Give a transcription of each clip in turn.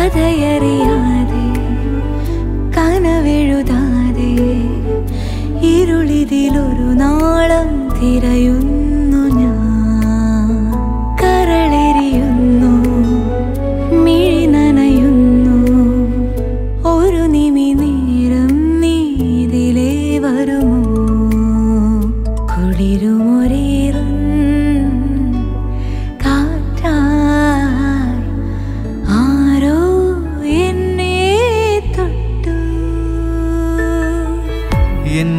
കഥയറിയാതെ കനവെഴുതാതെ ഇരുളിതിലൊരു നാളം തിരയുന്നു ഞാൻ കരളെരിയുന്നു മിഴി നനയുന്നു ഒരു നിമി നേരം നീതിലേ വരുമോ കുളിരുമൊരേറും കാറ്റായി ആരോ എന്നെ തൊട്ടു എൻ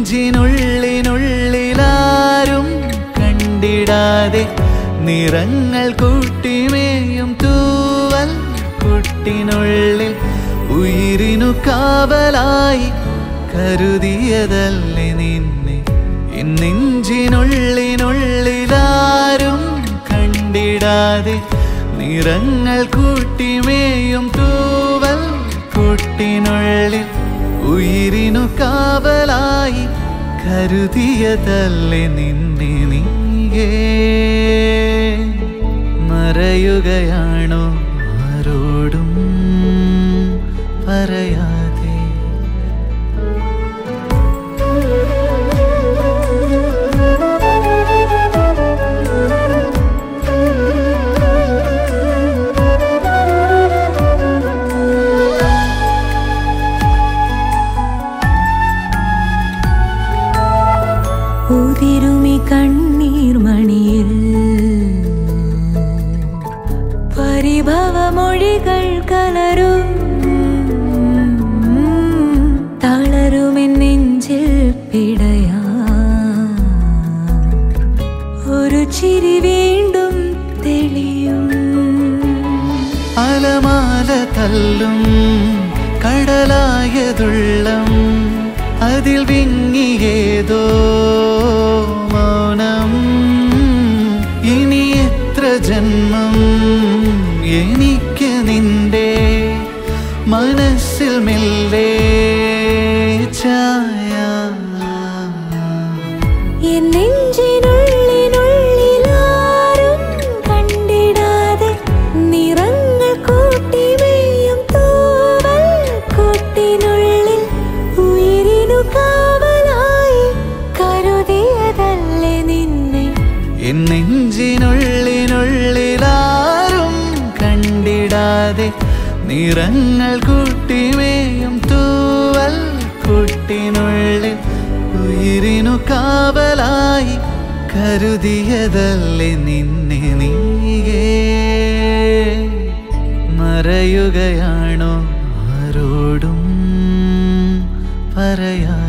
നെഞ്ചിനുള്ളിനുള്ളിലാരും കണ്ടിടാതെ നിറങ്ങൾ കൂട്ടിമേയും തൂവൽ കുട്ടിനുള്ളിൽ ഉയിരിനു കാവലായി കരുതിയതല്ലേ നിന്നെ എൻ നെഞ്ചിനുള്ളിനുള്ളിലാരും കണ്ടിടാതെ നിറങ്ങൾ കൂട്ടിമേയും തൂവൽ കുട്ടിനുള്ളിൽ ഉയിരിനു കാവലായി കരുതിയതല്ലേ നിന്നെ നീയേ മറയുകയാണോ ആരോടും പറയാതെ ഉതിരുമി കണ്ണീർ മണിയിൽ പരിഭവമൊഴികൾ കലരും തളരുമെൻ നെഞ്ചിൽ പിടയാ ഒരു ചിരി വീണ്ടും തെളിയും അലമാല തല്ലും കടലായതുള്ളം അതിൽ വിങ്ങിയേതോ മൗനം ഇനി എത്ര ജന്മം എനിക്ക് നിന്റെ മനസ്സിൽ മെല്ലെ ചായ എൻ നെഞ്ചിനുള്ളിനുള്ളിലാരും കണ്ടിടാതെ നിറങ്ങൾ കൂട്ടിമേയും തൂവൽ കൂട്ടിനുള്ളിൽ ഉയിരിനു കാവലായി കരുതിയതല്ലേ നിന്നെ എൻ നെഞ്ചിനുള്ളിനുള്ളിലാരും കണ്ടിടാതെ നിറങ്ങൾ കൂട്ടിമേയും തൂവൽ കുട്ടിനുള്ളിൽ ഉയിരിനു കാവലായി കരുതിയതല്ലേ നിന്നെ നീയേ മറയുകയാണോ ആരോടും പറയാ